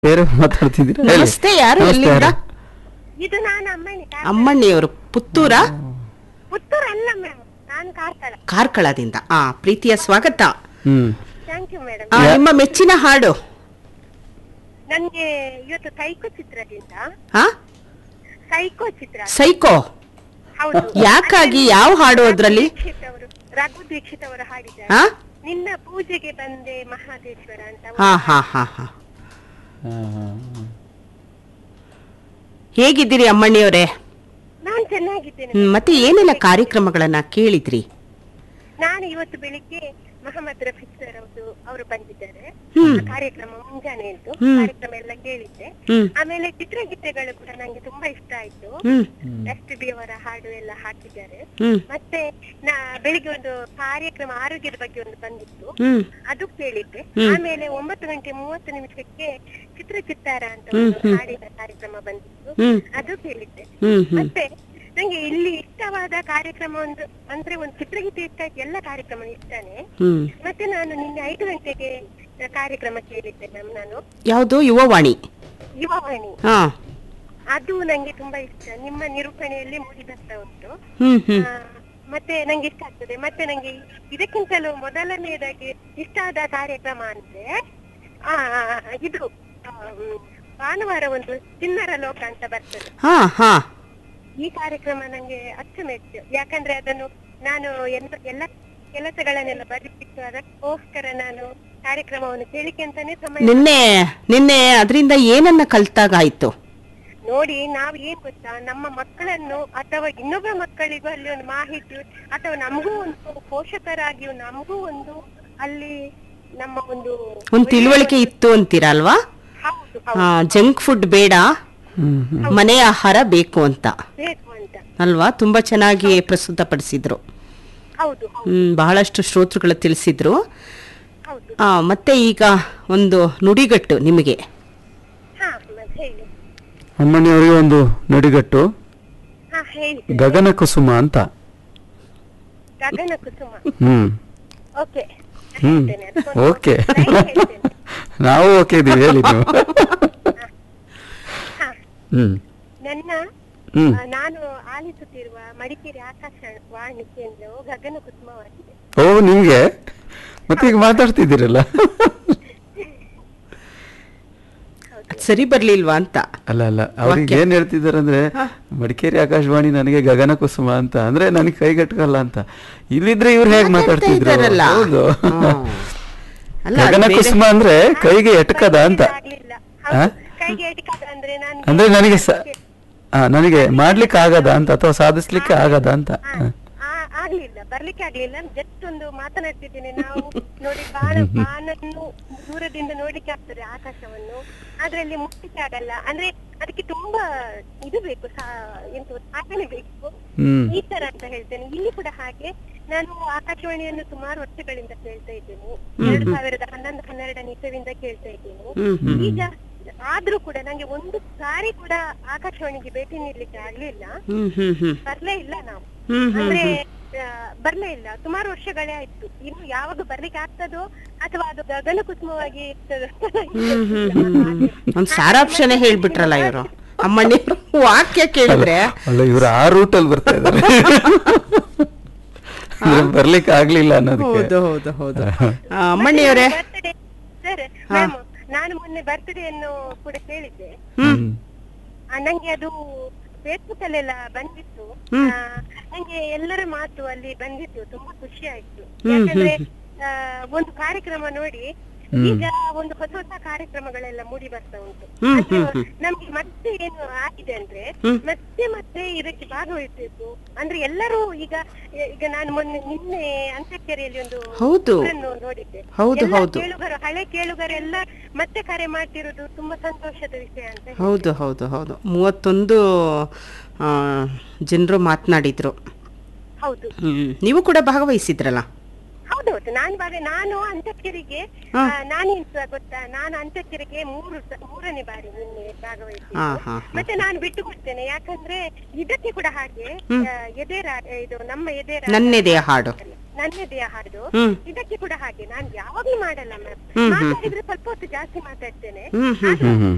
ಬೇರೆ ಮಾತಾಡ್ತಿದ್ದೀರಾ ಹೇಳಿ. ನಮಸ್ತೆ ಯಾರು ನಮಸ್ತೆ, ಎಲ್ಲಿಂದ ಯಾರು? ಇದು ನಾನು ಅಮ್ಮನಿ ಅಮ್ಮಣ್ಣಿಯವರು ಪುತ್ತೂರ ಪುತ್ತೂರು ಅಲ್ಲ ಮ್ಯಾಮ್ ನಾನು ಕಾರ್ಕಳ ಕಾರ್ಕಳದಿಂದ ಆ ಪ್ರೀತಿಯ ಸ್ವಾಗತ ಹ್ಮ್ ಥ್ಯಾಂಕ್ ಯು ಮೇಡಮ್ ಆ, ನಿಮ್ಮ ಮೆಚ್ಚಿನ ಹಾಡು ನನ್ಗೆ ಇವತ್ತು ಸೈಕೋ ಚಿತ್ರದಿಂದ ಹಾ ಸೈಕೋ ಚಿತ್ರ ಸೈಕೋ ಹೌದು ಯಾಕಾಗಿ ಯಾವ ಹಾಡು ಅದ್ರಲ್ಲಿ ದೀಕ್ಷಿತ್ ಅವರು ರಘು ದೀಕ್ಷಿತ್ ಅವರು ಹಾಡಿದ್ದಾರೆ ಹಾ ನಿನ್ನ ಪೂಜೆಗೆ ಬಂದೆ ಮಹಾದೇಶ್ವರ ಅಂತ ಹಾ ಹಾ ಹಾ ಹಾ ಹಾ, ಹಾ, ಹಾ. ಹೇಗಿದ್ದೀರಿ ಅಮ್ಮಣ್ಣಿಯವರೇ ನಾನ್ ಚೆನ್ನಾಗಿದ್ದೇನೆ ಹ್ಮ್, ಮತ್ತೆ ಏನೆಲ್ಲ ಕಾರ್ಯಕ್ರಮಗಳನ್ನ ಕೇಳಿದ್ರಿ ನಾನು ಇವತ್ತು ಬೆಳಿಗ್ಗೆ ಮೊಹಮ್ಮದ್ ರಫೀಕ್ ಸರ್ ಅವರು ಅವರು ಬಂದಿದ್ದಾರೆ ಹ್ಮ್. ಆ ಕಾರ್ಯಕ್ರಮ ಮುಂಜಾನೆ ಇದ್ದು ಹ್ಮ್. ಕಾರ್ಯಕ್ರಮ ಎಲ್ಲ ಕೇಳಿದ್ದೆ ಹ್ಮ್ ಆಮೇಲೆ ಚಿತ್ರಗೀತೆಗಳು ಕೂಡ ನಂಗೆ ತುಂಬಾ ಇಷ್ಟ ಆಯ್ತು ಹ್ಮ್ ಎಸ್ ಬಿ ಅವರ ಹಾಡು ಎಲ್ಲ ಹಾಕಿದ್ದಾರೆ ಹ್ಮ್ ಮತ್ತೆ ನಾ ಬೆಳಿಗ್ಗೆ ಒಂದು ಕಾರ್ಯಕ್ರಮ ಆರೋಗ್ಯದ ಬಗ್ಗೆ ಒಂದು ಬಂದಿತ್ತು ಹ್ಮ್ ಅದು ಕೇಳಿದ್ದೆ ಹ್ಮ್. ಆಮೇಲೆ ಒಂಬತ್ತು ಗಂಟೆ ಮೂವತ್ತು ನಿಮಿಷಕ್ಕೆ ಚಿತ್ರ ಚಿತ್ತಾರ ಅಂತ ಹ್ಮ್, ಒಂದು ಹ್ಮ್. ಹಾಡಿನ ಕಾರ್ಯಕ್ರಮ ಬಂದಿತ್ತು ಹ್ಮ್ ಅದು ಕೇಳಿದ್ದೆ ಹ್ಮ್ ಹ್ಮ್ ಮತ್ತೆ ನಂಗೆ ಇಲ್ಲಿ ಇಷ್ಟವಾದ ಕಾರ್ಯಕ್ರಮ ಒಂದು ಅಂದ್ರೆ ಒಂದು ಚಿತ್ರಗೀತೆ ಇಷ್ಟ ಆಯ್ತು ಎಲ್ಲ ಕಾರ್ಯಕ್ರಮ ಇಷ್ಟನೇ ಹ್ಮ್ ಮತ್ತೆ ನಾನು ನಿನ್ನೆ ಐದು ಗಂಟೆಗೆ ಕಾರ್ಯಕ್ರಮ ಕೇಳಿದ್ದೆ ಮ್ಯಾಮ್ ನಾನು ಯಾವುದು ಯುವವಾಣಿ ಯುವವಾಣಿ ಹಾ ಅದು ನಂಗೆ ತುಂಬಾ ಇಷ್ಟ ನಿಮ್ಮ ನಿರೂಪಣೆಯಲ್ಲಿ ಮೂಡಿ ಬರ್ತಾ ಉಂಟು ಹ್ಮ್ ಹ್ಮ್ ಆ, ಮತ್ತೆ ನಂಗೆ ಇಷ್ಟ ಆಗ್ತದೆ ಮತ್ತೆ ನಂಗೆ ಇದಕ್ಕಿಂತಲೂ ಮೊದಲನೆಯದಾಗಿ ಇಷ್ಟ ಆದ ಕಾರ್ಯಕ್ರಮ ಅಂದ್ರೆ ಆ ಇದು ಆ, ಮ್, ಭಾನುವಾರ ಒಂದು ಚಿನ್ನರ ಲೋಕ ಅಂತ ಬರ್ತದೆ ಹಾ ಹಾ ಈ ಕಾರ್ಯಕ್ರಮ ನಂಗೆ ಅಚ್ಚುಮೆಚ್ಚು ಯಾಕಂದ್ರೆ ಅದನ್ನು ನಾನು ಎಲ್ಲ ಎಲ್ಲ ಕೆಲಸಗಳನ್ನೆಲ್ಲ ಬರೆದಿಟ್ಟು ಅದಕ್ಕೋಸ್ಕರ ನಾನು ಕಾರ್ಯಕ್ರಮವನ್ನು ಕೇಳಿಕೆ ಅಂತಾನೆ ಸಮಯ ನಿನ್ನೆ ನಿನ್ನೆ ಅದರಿಂದ ಏನನ್ನ ಕಲ್ತಾಗಾಯ್ತು ನೋಡಿ ನಾವ್ ಏನ್ ಗೊತ್ತಾ ನಮ್ಮ ಮಕ್ಕಳನ್ನು ಅಥವಾ ಇನ್ನೊಬ್ಬ ಮಕ್ಕಳಿಗೂ ಅಲ್ಲಿ ಒಂದು ಮಾಹಿತಿ ಅಥವಾ ನಮಗೂ ಒಂದು ಪೋಷಕರಾಗಿ ನಮಗೂ ಒಂದು ಅಲ್ಲಿ ನಮ್ಮ ಒಂದು ಒಂದ್ ತಿಳುವಳಿಕೆ ಇತ್ತು ಅಂತೀರಾ ಅಲ್ವಾ ಹೌದು ಹೌದು ಜಂಕ್ ಫುಡ್ ಬೇಡ ಹ್ಮ್, ಹ್ಮ್. ಮನೆ ಆಹಾರ ಬೇಕು ಅಂತ ಬೇಕು ಅಂತ ಅಲ್ವಾ ತುಂಬಾ ಚೆನ್ನಾಗಿ ಪ್ರಸ್ತುತಪಡಿಸಿದ್ರು ಹೌದು ಹೌದು ಹ್ಮ್ ಬಹಳಷ್ಟು ಶ್ರೋತೃಗಳು ತಿಳಿಸಿದ್ರು ಹೌದು ಆ, ಮತ್ತೆ ಈಗ ಒಂದು ನುಡಿಗಟ್ಟು ನಿಮಗೆ ಹಾ ಮತ್ತೆ ಹೇಳಿ ಅಮ್ಮಣ್ಣಿಯವರಿಗೆ ಒಂದು ನುಡಿಗಟ್ಟು ಹಾ ಹೇಳಿ ಗಗನ ಕುಸುಮ ಅಂತ ಗಗನ ಕುಸುಮ ಹ್ಮ್ ಓಕೆ ಹ್ಮ್ ಹೇಳ್ತೇನೆ ಅದಕ್ಕೊಂದು ಓಕೆ line ಹೇಳ್ತೇನೆ. ನಾವು ಓಕೆ ಇದೀವಿ ಹೇಳಿ ನೀವು ಹಾ ಹ್ಮ್ ನನ್ನ ಹ್ಮ್ ಆ, ನಾನು ಆಲಿಸುತ್ತಿರುವ ಮಡಿಕೇರಿ ಆಕಾಶವಾಣಿ ಕೇಂದ್ರವು ಗಗನ ಕುಸುಮವಾಗಿದೆ ಓ ನಿಮ್ಗೆ ಮತ್ತೆ ಈಗ ಮಾತಾಡ್ತಿದ್ದೀರಲ್ಲ ಸರಿ ಬರ್ಲಿಲ್ವಾ ಅಂತ ಅಲ್ಲ ಅಲ್ಲ ಅವ್ರಿಗೆ ವಾಕ್ಯ. ಏನ್ ಹೇಳ್ತಿದ್ದಾರೆ ಅಂದ್ರೆ ಮಡಿಕೇರಿ ಆಕಾಶವಾಣಿ ನನಗೆ ಗಗನ ಕುಸುಮ ಅಂತ ಅಂದ್ರೆ ನನಗೆ ಕೈಗಟ್ಕಲ್ಲ ಅಂತ ಇಲ್ಲಿದ್ರೆ ಇವ್ರು ಹೇಗ್ ಮಾತಾಡ್ತಾ ಮಾತಾಡ್ತಿದ್ರು ಇದ್ದಾರಲ್ಲ. ಹೌದು ಹ್ಮ್. ಅಲ್ಲ, ಅದು ಗಗನ ಬೇರೆ- ಕುಸುಮ ಅಂದ್ರೆ ಕೈಗೆ ಎಟಕದ ಅಂತ ಆಗ್ಲಿಲ್ಲ ಹಾ? ಹೌದು, ಕೈಗೆ ಎಟಕದ ಅಂದ್ರೆ ನಾನು ಅಂದ್ರೆ ನನಗೆ ಸ- ಆ, ನನಗೆ ಮಾಡ್ಲಿಕ್ಕೆ ಆಗದ ಅಂತ ಅಥವಾ ಸಾಧಿಸ್ಲಿಕ್ಕೆ ಆಗದ ಅಂತ ಹ. ಆ- ಆಗ್ಲಿಲ್ಲ ಬರ್ಲಿಕ್ಕೆ ಆಗ್ಲಿಲ್ಲ ಜಸ್ಟ್ ಒಂದು ಮಾತನಾಡ್ತಿದ್ದೇನೆ ನಾವು ನೋಡಿ ಬಾಣ ಬಾಣನ್ನು ದೂರದಿಂದ ನೋಡ್ಲಿಕ್ಕೆ ಆಗ್ತದೆ ಆಕಾಶವನ್ನು ಅದ್ರಲ್ಲಿ ಮುಟ್ಲಿಕ್ಕೆ ಆಗಲ್ಲ ಅಂದ್ರೆ ಅದಕ್ಕೆ ತುಂಬಾ ಇದು ಬೇಕು ಸಾ- ಎಂತ ಸಾಧನೆ ಬೇಕು ಹ್ಮ್ ಈ ತರ ಅಂತ ಹೇಳ್ತೇನೆ ಇಲ್ಲಿ ಕೂಡ ಹಾಗೆ ನಾನು ಆಕಾಶವಾಣಿಯನ್ನು ಸುಮಾರು ವರ್ಷಗಳಿಂದ ಕೇಳ್ತಾ ಇದ್ದೇನೆ ಎರಡು ಸಾವಿರದ ಹನ್ನೊಂದು ಹನ್ನೆರಡನೇ ಇಸವಿಂದ ಕೇಳ್ತಾ ಇದ್ದೇನೆ ಹ್ಮ್ ಹ್ಮ್ ಈಗ ಆದ್ರೂ ಕೂಡ ನಂಗೆ ಒಂದು ಸಾರಿ ಕೂಡ ಆಕಾಶವಾಣಿಗೆ ಭೇಟಿ ನೀಡ್ಲಿಕ್ಕೆ ಆಗ್ಲಿಲ್ಲ ಹ್ಮ್ ಹ್ಮ್ ಹ್ಮ್ ಬರ್ಲೇ ಇಲ್ಲ ನಾವು ಹ್ಮ್ ಹ್ಮ್ ಅಂದ್ರೆ ಆ, ಬರ್ಲೇ ಇಲ್ಲ ಸುಮಾರು ವರ್ಷಗಳೇ ಆಯ್ತು ಇನ್ನು ಯಾವಾಗ ಬರ್ಲಿಕ್ಕೆ ಆಗ್ತದೋ ಅಥವಾ ಅದು ಗಗನ ಕುಸುಮವಾಗಿ ಇರ್ತದೋ ಹ್ಮ್ ಹ್ಮ್ ಹ್ಮ್ ಹ್ಮ್ ಒಂದ್ ಸಾರಾಂಶನೇ ಹೇಳ್ಬಿಟ್ರಲ್ಲ ಇವರು ಅಮ್ಮಣ್ಣಿ ವಾಕ್ಯ ಕೇಳಿದ್ರೆ ಅಲ್ಲ ಇವ್ರು ಆ ರೂಟ್ ಅಲ್ಲಿ ಬರ್ತಾ ಇದ್ದಾರೆ ಅಂದ್ರೆ ಬರ್ಲಿಕ್ಕೆ ಆಗ್ಲಿಲ್ಲ ಅನ್ನೋದಕ್ಕೆ ಹೌದು ಹೌದು ಹೌದು ಆ, ಅಮ್ಮಣ್ಣಿಯವರೇ ಬರ್ತ್ಡೇ ಸರ್ ಹಾ. ಮ್ಯಾಮ್ ನಾನು ಮೊನ್ನೆ ಬರ್ತ್ಡೇಯನ್ನು ಕೂಡ ಕೇಳಿದ್ದೆ ಹ್ಮ್ ಆ, ನಂಗೆ ಅದು ಫೇಸ್ಬುಕ್ ಅಲ್ಲೆಲ್ಲ ಬಂದಿತ್ತು ಹ್ಮ್. ಆ, ನಂಗೆ ಎಲ್ಲರ ಮಾತು ಅಲ್ಲಿ ಬಂದಿತ್ತು ತುಂಬಾ ಖುಷಿ ಆಯ್ತು ಹ್ಮ್, ಯಾಕಂದ್ರೆ ಹ್ಮ್, ಆ, ಒಂದು ಕಾರ್ಯಕ್ರಮ ನೋಡಿ ಹ್ಮ್. ಈಗ ಒಂದು ಹೊಸ ಹೊಸ ಕಾರ್ಯಕ್ರಮಗಳೆಲ್ಲ ಮೂಡಿ ಬರ್ತಾ ಉಂಟು ಹ್ಮ್, ಅಂದ್ರೆ ಹ್ಮ್, ನಮ್ಗೆ ಮತ್ತೆ ಏನು ಆಗಿದೆ ಅಂದ್ರೆ ಹ್ಮ್. ಮತ್ತೆ ಮತ್ತೆ ಇದಕ್ಕೆ ಭಾಗವಹಿಸಬೇಕು ಅಂದ್ರೆ ಎಲ್ಲರೂ ಈಗ ಈಗ ನಾನು ಮೊನ್ನೆ ನಿನ್ನೆ ಅಂತ್ಯಕ್ರಿಯೆಯಲ್ಲಿ ಒಂದು ಹೌದು ಇದ್ರನ್ನು ನೋಡಿದ್ದೆ ಹೌದು, ಎಲ್ಲ ಹೌದು. ಕೇಳುಗರು ಹಳೆ ಕೇಳುಗರೆಲ್ಲ ಮತ್ತೆ ಕರೆ ಮಾಡ್ತಿರೋದು ತುಂಬಾ ಸಂತೋಷದ ವಿಷಯ ಅಂತ ಹೇಳಿ. ಹೌದು ಹೌದು ಹೌದು ಮೂವತ್ತೊಂದು ಜನರು ಮಾತನಾಡಿದ್ರು ಹೌದು ಹ್ಮ್ ನೀವು ಕೂಡ ಭಾಗವಹಿಸಿದ್ರಲ್ಲ ಹೌದೌದು ನಾನು ಬಾರಿ ನಾನು ಅಂತ್ಯಕ್ರಿಯೆಗೆ ಹಾ. ಆ, ನಾನೇನ್ ಸ- ಗೊತ್ತಾ ನಾನು ಅಂತ್ಯಕ್ರಿಯೆಗೆ ಮೂರು ಸ- ಮೂರನೇ ಬಾರಿ ನಿನ್ನೆ ಹಾ ಭಾಗವಹಿಸಿದ್ದು ಹಾ ಹಾ ಮತ್ತೆ ನಾನು ಬಿಟ್ಟು ಕೊಡ್ತೇನೆ ಯಾಕಂದ್ರೆ ಇದಕ್ಕೆ ಕೂಡ ಹಾಗೆ ಹ್ಮ್. ಆ, ಎದೆರ ಇದು ನಮ್ಮ ಎದೆರ ನನ್ನೆದೆಯ ಹಾಡು ನನ್ನೆದೆಯ ಹಾಡು ಹ್ಮ್ ಇದಕ್ಕೆ ಕೂಡ ಹಾಗೆ ನಾನು ಯಾವಾಗ್ಲೂ ಮಾಡಲ್ಲ ಮ್ಯಾಮ್ ಹ್ಮ್, ಹ್ಮ್. ಮಾತಾಡಿದ್ರೆ ಸ್ವಲ್ಪ ಹೊತ್ತು ಜಾಸ್ತಿ ಮಾತಾಡ್ತೇನೆ ಹ್ಮ್ ಹ್ಮ್ ಹ್ಮ್ ಹ್ಮ್